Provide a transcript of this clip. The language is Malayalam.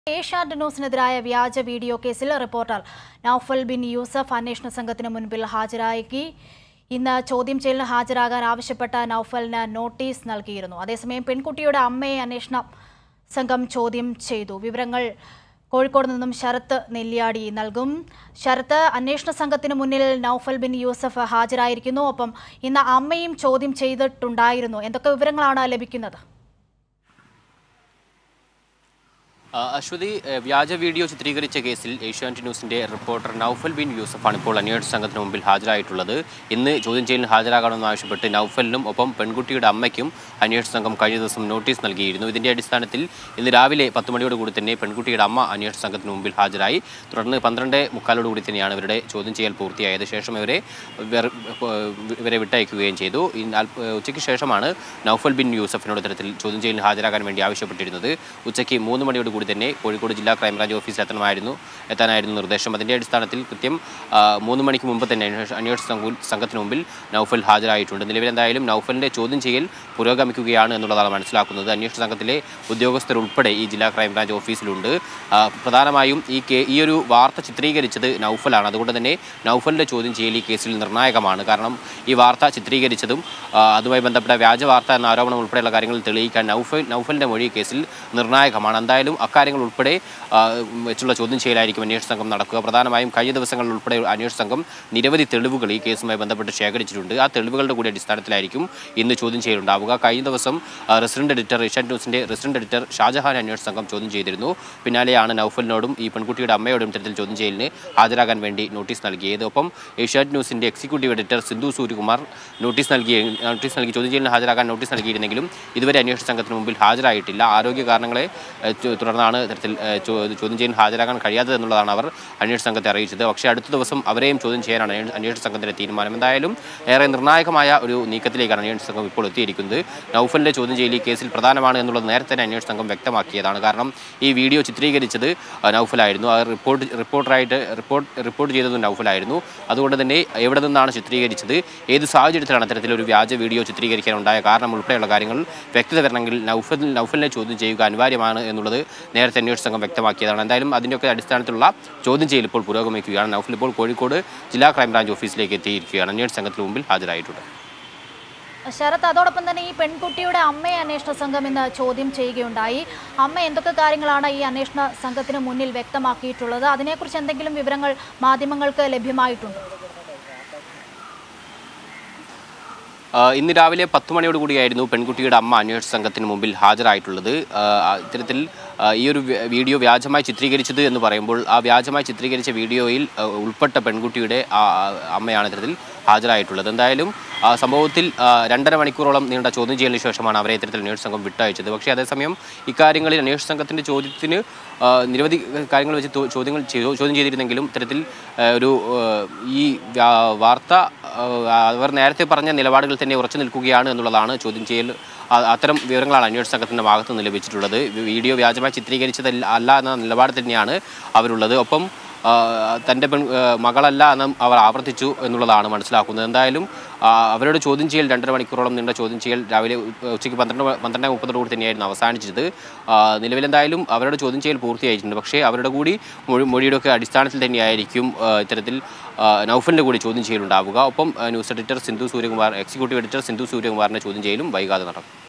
ഏഷ്യാനെറ്റ് ന്യൂസിനെതിരായ വ്യാജ വീഡിയോ കേസിൽ റിപ്പോർട്ടർ നൌഫൽ ബിൻ യൂസഫ് അന്വേഷണ സംഘത്തിന് മുൻപിൽ ഹാജരാക്കി ഇന്ന് ചോദ്യം ചെയ്യലിന് ഹാജരാകാൻ ആവശ്യപ്പെട്ട നൌഫലിന് നോട്ടീസ് നൽകിയിരുന്നു അതേസമയം പെൺകുട്ടിയുടെ അമ്മയെ അന്വേഷണ സംഘം ചോദ്യം ചെയ്തു വിവരങ്ങൾ കോഴിക്കോട് നിന്നും ശരത്ത് നെല്ലിയാടി നൽകും ശരത്ത് അന്വേഷണ സംഘത്തിന് മുന്നിൽ നൌഫൽ ബിൻ യൂസഫ് ഹാജരായിരിക്കുന്നു ഒപ്പം ഇന്ന് അമ്മയും ചോദ്യം ചെയ്തിട്ടുണ്ടായിരുന്നു എന്തൊക്കെ വിവരങ്ങളാണ് ലഭിക്കുന്നത് ആ, അശ്വതി ഏ, വ്യാജ വീഡിയോ ചിത്രീകരിച്ച കേസിൽ ഏഷ്യാനെറ്റ് ന്യൂസിന്റെ റിപ്പോർട്ടർ നൌഫൽ ബിൻ യൂസഫാണ് ഇപ്പോൾ അന്വേഷണ സംഘത്തിന് മുമ്പിൽ ഹാജരായിട്ടുള്ളത് ഇന്ന് ചോദ്യം ചെയ്യലിന് ഹാജരാകണമെന്ന് ആവശ്യപ്പെട്ട് നൌഫലിനും ഒപ്പം പെൺകുട്ടിയുടെ അമ്മയ്ക്കും അന്വേഷണ സംഘം കഴിഞ്ഞ ദിവസം നോട്ടീസ് നൽകിയിരുന്നു ഇതിന്റെ അടിസ്ഥാനത്തിൽ ഇന്ന് രാവിലെ പത്ത് മണിയോട് കൂടി തന്നെ പെൺകുട്ടിയുടെ അമ്മ അന്വേഷണ സംഘത്തിന് മുമ്പിൽ ഹാജരായി തുടർന്ന് പന്ത്രണ്ട് മുക്കാലോട് കൂടി തന്നെയാണ് ഇവരുടെ ചോദ്യം ചെയ്യൽ പൂർത്തിയായത് ശേഷം ഇവരെ വേറെ- ഇവരെ വിട്ടയക്കുകയും ചെയ്തു ഇന്ന് അല്പ- ഉച്ചയ്ക്ക് ശേഷമാണ് നൌഫൽ ബിൻ യൂസഫിനോട് ഇത്തരത്തിൽ ചോദ്യം ചെയ്യലിന് ഹാജരാകാൻ വേണ്ടി ആവശ്യപ്പെട്ടിരുന്നത് ഉച്ചയ്ക്ക് മൂന്ന് മണിയോട് കൂടി തന്നെ കോഴിക്കോട് ജില്ലാ ക്രൈംബ്രാഞ്ച് ഓഫീസിൽ എത്തണമായിരുന്നു എത്താനായിരുന്നു നിർദ്ദേശം അതിൻ്റെ അടിസ്ഥാനത്തിൽ കൃത്യം ആ, മൂന്ന് മണിക്ക് മുമ്പ് തന്നെ അന്വേഷ- അന്വേഷണ സംഘ- സംഘത്തിന് മുമ്പിൽ നൌഫൽ ഹാജരായിട്ടുണ്ട് നിലവിൽ എന്തായാലും നൌഫലിൻ്റെ ചോദ്യം ചെയ്യൽ പുരോഗമിക്കുകയാണ് എന്നുള്ളതാണ് മനസ്സിലാക്കുന്നത് അന്വേഷണ സംഘത്തിലെ ഉദ്യോഗസ്ഥർ ഉൾപ്പെടെ ഈ ജില്ലാ ക്രൈംബ്രാഞ്ച് ഓഫീസിലുണ്ട് ആ, പ്രധാനമായും ഈ കേ ഈ ഒരു വാർത്ത ചിത്രീകരിച്ചത് നൌഫലാണ് അതുകൊണ്ട് തന്നെ നൌഫലിൻ്റെ ചോദ്യം ചെയ്യൽ ഈ കേസിൽ നിർണായകമാണ് കാരണം ഈ വാർത്ത ചിത്രീകരിച്ചതും ആ, അതുമായി ബന്ധപ്പെട്ട വ്യാജ വാർത്ത എന്ന ആരോപണം ഉൾപ്പെടെയുള്ള കാര്യങ്ങൾ തെളിയിക്കാൻ നൌഫൽ നൌഫലിൻ്റെ മൊഴി ഈ കേസിൽ നിർണായകമാണ് എന്തായാലും അക്കാര്യങ്ങൾ ഉൾപ്പെടെ ആ, വെച്ചുള്ള ചോദ്യം ചെയ്യലായിരിക്കും അന്വേഷണ സംഘം നടക്കുക പ്രധാനമായും കഴിഞ്ഞ ദിവസങ്ങളിൽ ഉൾപ്പെടെ അന്വേഷണ സംഘം നിരവധി തെളിവുകൾ ഈ കേസുമായി ബന്ധപ്പെട്ട് ശേഖരിച്ചിട്ടുണ്ട് ആ തെളിവുകളുടെ കൂടി അടിസ്ഥാനത്തിലായിരിക്കും ഇന്ന് ചോദ്യം ചെയ്യലുണ്ടാവുക കഴിഞ്ഞ ദിവസം ആ, റെസിഡന്റ് എഡിറ്റർ ഏഷ്യാനെറ്റ് ന്യൂസിന്റെ റെസിഡന്റ് എഡിറ്റർ ഷാജഹാൻ അന്വേഷണ സംഘം ചോദ്യം ചെയ്തിരുന്നു പിന്നാലെയാണ് നൌഫലിനോടും ഈ പെൺകുട്ടിയുടെ അമ്മയോടും ഇത്തരത്തിൽ ചോദ്യം ചെയ്യലിന് ഹാജരാകാൻ വേണ്ടി നോട്ടീസ് നൽകിയത് ഒപ്പം ഏഷ്യാനെറ്റ് ന്യൂസിന്റെ executive editor Sindhu Suryakumar notice നൽകി നോട്ടീസ് നൽകി ചോദ്യം ചെയ്യലിന് ഹാജരാകാൻ നോട്ടീസ് നൽകിയിരുന്നെങ്കിലും ഇതുവരെ അന്വേഷണ സംഘത്തിന് മുമ്പിൽ ഹാജരായിട്ടില്ല ആരോഗ്യ കാരണങ്ങളെ ഏഹ്, തു- തുടർന്നാണ് ഇത്തരത്തിൽ ഏഹ്, ചോ- ചോദ്യം ചെയ്യലിന് ഹാജരാകാൻ കഴിയാത്തത് എന്നുള്ളതാണ് അവർ അന്വേഷണ സംഘത്തെ അറിയിച്ചത് പക്ഷേ അടുത്ത ദിവസം അവരെയും ചോദ്യം ചെയ്യാനാണ് അന്വേ- അന്വേഷണ സംഘത്തിന്റെ തീരുമാനം എന്തായാലും ഏറെ നിർണായകമായ ഒരു നീക്കത്തിലേക്കാണ് അന്വേഷണ സംഘം ഇപ്പോൾ എത്തിയിരിക്കുന്നത് നൌഫലിന്റെ ചോദ്യം ചെയ്യൽ ഈ കേസിൽ പ്രധാനമാണ് എന്നുള്ളത് നേരത്തെ തന്നെ അന്വേഷണ സംഘം വ്യക്തമാക്കിയതാണ് കാരണം ഈ വീഡിയോ ചിത്രീകരിച്ചത് ആ, നൌഫലായിരുന്നു അത് റിപ്പോർട്ട് റിപ്പോർട്ടറായിട്ട് റിപ്പോർട്ട് റിപ്പോർട്ട് ചെയ്തത് നൌഫലായിരുന്നു അതുകൊണ്ട് തന്നെ എവിടെ നിന്നാണ് ചിത്രീകരിച്ചത് ഏത് സാഹചര്യത്തിലാണ് അത്തരത്തിലൊരു വ്യാജ വീഡിയോ ചിത്രീകരിക്കാൻ ഉണ്ടായ കാരണം ഉൾപ്പെടെയുള്ള കാര്യങ്ങൾ വ്യക്തത വരണമെങ്കിൽ നൌഫൽ നൌഫലിനെ ചോദ്യം ചെയ്യുക അനിവാര്യമാണ് എന്നുള്ളത് നേരത്തെ അന്വേഷണ സംഘം വ്യക്തമാക്കിയതാണ് എന്തായാലും അതിൻ്റെയൊക്കെ അടിസ്ഥാനത്തിലുള്ള ചോദ്യം ചെയ്യൽ ഇപ്പോൾ പുരോഗമിക്കുകയാണ് നൌഫൽ ഇപ്പോൾ കോഴിക്കോട് ജില്ലാ ക്രൈംബ്രാഞ്ച് ഓഫീസിലേക്ക് എത്തിയിരിക്കുകയാണ് അന്വേഷണ സംഘത്തിന് മുമ്പിൽ ഹാജരായിട്ടുണ്ട് ശരത് അതോടൊപ്പം തന്നെ ഈ പെൺകുട്ടിയുടെ അമ്മയെ അന്വേഷണ സംഘം ഇന്ന് ചോദ്യം ചെയ്യുകയുണ്ടായി അമ്മ എന്തൊക്കെ കാര്യങ്ങളാണ് ഈ അന്വേഷണ സംഘത്തിന് മുന്നിൽ വ്യക്തമാക്കിയിട്ടുള്ളത് അതിനെക്കുറിച്ച് എന്തെങ്കിലും വിവരങ്ങൾ മാധ്യമങ്ങൾക്ക് ലഭ്യമായിട്ടുണ്ടോ ആ, ഇന്ന് രാവിലെ പത്ത് മണിയോട് കൂടിയായിരുന്നു പെൺകുട്ടിയുടെ അമ്മ അന്വേഷണ സംഘത്തിന് മുമ്പിൽ ഹാജരായിട്ടുള്ളത് ആ, ആ, ഇത്തരത്തിൽ ആ, ഈ ഒരു വി- വീഡിയോ വ്യാജമായി ചിത്രീകരിച്ചത് എന്ന് പറയുമ്പോൾ ആ വ്യാജമായി ചിത്രീകരിച്ച വീഡിയോയിൽ ആ, ഉൾപ്പെട്ട പെൺകുട്ടിയുടെ ആ, ആ, അമ്മയാണ് ഇത്തരത്തിൽ ഹാജരായിട്ടുള്ളത് എന്തായാലും ആ, സംഭവത്തിൽ ആ, രണ്ടര മണിക്കൂറോളം നീണ്ട ചോദ്യം ചെയ്യലിന് ശേഷമാണ് അവരെ ഇത്തരത്തിൽ അന്വേഷണ സംഘം വിട്ടയച്ചത് പക്ഷേ അതേസമയം ഇക്കാര്യങ്ങളിൽ അന്വേഷണ സംഘത്തിൻ്റെ ചോദ്യത്തിന് ആ, നിരവധി കാര്യങ്ങൾ വെച്ച് തോ- ചോദ്യങ്ങൾ ചെയ്തു- ചോദ്യം ചെയ്തിരുന്നെങ്കിലും ഇത്തരത്തിൽ ആ, ഒരു ആ, ഈ വ്യാ- വാർത്ത ആ, അവർ നേരത്തെ പറഞ്ഞ നിലപാടുകൾ തന്നെ ഉറച്ചു നിൽക്കുകയാണ് എന്നുള്ളതാണ് ചോദ്യം ചെയ്യൽ അ- അത്തരം വിവരങ്ങളാണ് അന്വേഷണ സംഘത്തിൻ്റെ ഭാഗത്ത് നിന്ന് ലഭിച്ചിട്ടുള്ളത് വി- വീഡിയോ വ്യാജമായി ചിത്രീകരിച്ചതല്ല അല്ല എന്ന നിലപാട് തന്നെയാണ് അവരുള്ളത് ഒപ്പം ആ, തൻ്റെ പെൺ ആ, മകളല്ല എന്നും അവർ ആവർത്തിച്ചു എന്നുള്ളതാണ് മനസ്സിലാക്കുന്നത് എന്തായാലും ആ, അവരുടെ ചോദ്യം ചെയ്യൽ രണ്ടര മണിക്കൂറോളം നീണ്ട ചോദ്യം ചെയ്യൽ രാവിലെ ഉ- ഉച്ചയ്ക്ക് പന്ത്രണ്ട് മ- പന്ത്രണ്ട് മുപ്പതോട് കൂടി തന്നെയായിരുന്നു അവസാനിച്ചത് ആ, നിലവിലെന്തായാലും അവരുടെ ചോദ്യം ചെയ്യൽ പൂർത്തിയായിട്ടുണ്ട് പക്ഷേ അവരുടെ കൂടി മൊഴി മൊഴിയുടെ ഒക്കെ അടിസ്ഥാനത്തിൽ തന്നെയായിരിക്കും ആ, ഇത്തരത്തിൽ ആ, നൗഫലിൻ്റെ കൂടി ചോദ്യം ചെയ്യലുണ്ടാവുക ഒപ്പം ആ, news editor Sindhu Suryakumar executive editor Sindhu സൂര്യകുമാറിൻ്റെ ചോദ്യം ചെയ്യലും വൈകാതെ നടക്കും